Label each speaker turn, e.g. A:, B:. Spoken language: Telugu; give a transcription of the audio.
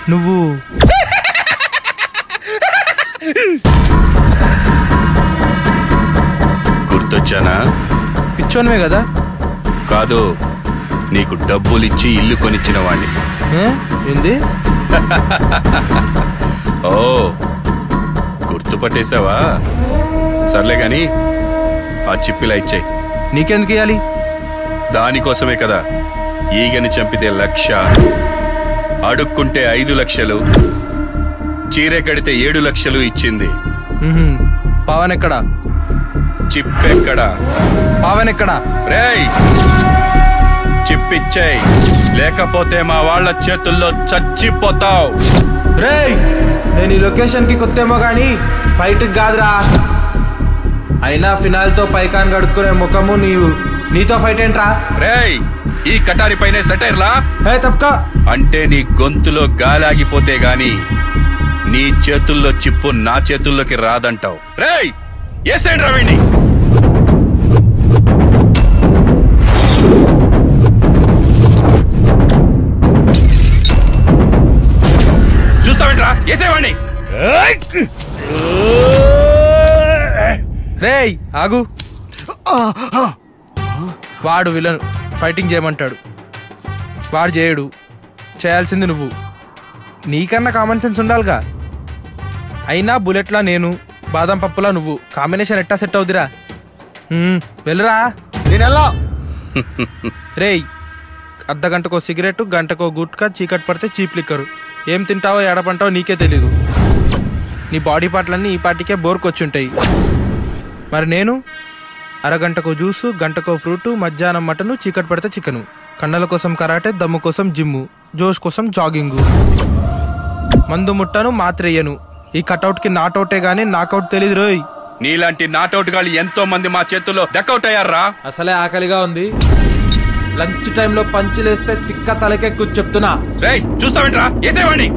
A: నువ్వు
B: గుర్తొచ్చానా
A: పిచ్చోనివే కదా
B: కాదు నీకు డబ్బులిచ్చి ఇల్లు కొనిచ్చిన వాణ్ణి
A: ఏ? ఏంది
B: ఓ గుర్తుపట్టేశావా సర్లే గాని ఆ చిప్పిలా ఇచ్చేయి
A: నీకెందుకు ఇవ్వాలి
B: దానికోసమే కదా ఈగని చంపితే లక్ష అడుక్కుంటే ఐదు లక్షలు చీర కడితే ఏడు లక్షలు ఇచ్చింది
A: పవన్ ఎక్కడా
B: చిప్పెక్కడా
A: పవన్ ఎక్కడా
B: రేయ్ చిప్పిచ్చేయ్ లేకపోతే మా వాళ్ళ చేతుల్లో చచ్చిపోతావు
A: రేయ్ నేను ఈ లొకేషన్ కి కొత్తేమో గానీ ఫైట్ కాదురా అయినా ఫినాల్ తో పైకాన్ గడుక్కునే ముఖము నీవు నీతో ఫైట్ ఏంట్రా
B: రేయ్ ఈ కటారి పైనే సెటైర్లా
A: హే తప్పక
B: అంటే నీ గొంతులో గాలాగిపోతే గాని నీ చేతుల్లో చిప్పు నా చేతుల్లోకి రాదంటావు రేయ్ ఏసేండి రవిని చూస్తావేంట్రా ఏసేవాణ్ణి
A: రేయ్ ఆగు వాడు విలన్ ఫైటింగ్ చేయమంటాడు వాడు చేయడు చేయాల్సింది నువ్వు నీకన్నా కామన్ సెన్స్ ఉండాలిగా అయినా బుల్లెట్లా నేను బాదం పప్పులా నువ్వు కాంబినేషన్ ఎట్టా సెట్ అవుదిరా హ్మ్, వెళ్ళరా
C: నేను ఎలా
A: రేయ్ అర్ధ గంటకో సిగరెట్ గంటకో గుట్కా చీకటి పడితే చీప్ లిక్కరు ఏం తింటావో ఎడపంటావో నీకే తెలీదు నీ బాడీ పార్ట్లన్నీ ఈ పార్టీకే బోర్కొచ్చుంటాయి మరి నేను అరగంటకో జ్యూసు గంటకో ఫ్రూటు మధ్యాహ్నం మటను చీకటి పడితే చికెను కన్నల కోసం కరాటే దమ్ము కోసం జిమ్ము జోష్ కోసం జాగింగు మందు ముట్టను మాత్రేయను ఈ కటౌట్కి నాటౌటే గానీ నాకౌట్ తెలీదు రోయ్
B: నీలాంటి నాటౌట్ గాళ్ళు ఎంతో మంది మా చేతుల్లో డకౌట్ అయ్యారా
A: అసలే ఆకలిగా ఉంది లంచ్ టైంలో పంచిలేస్తే తిక్క తలకే కూర్చు చెప్తున్నా
B: రేయ్ చూస్తావేంట్రా ఏసేవాణ్ణి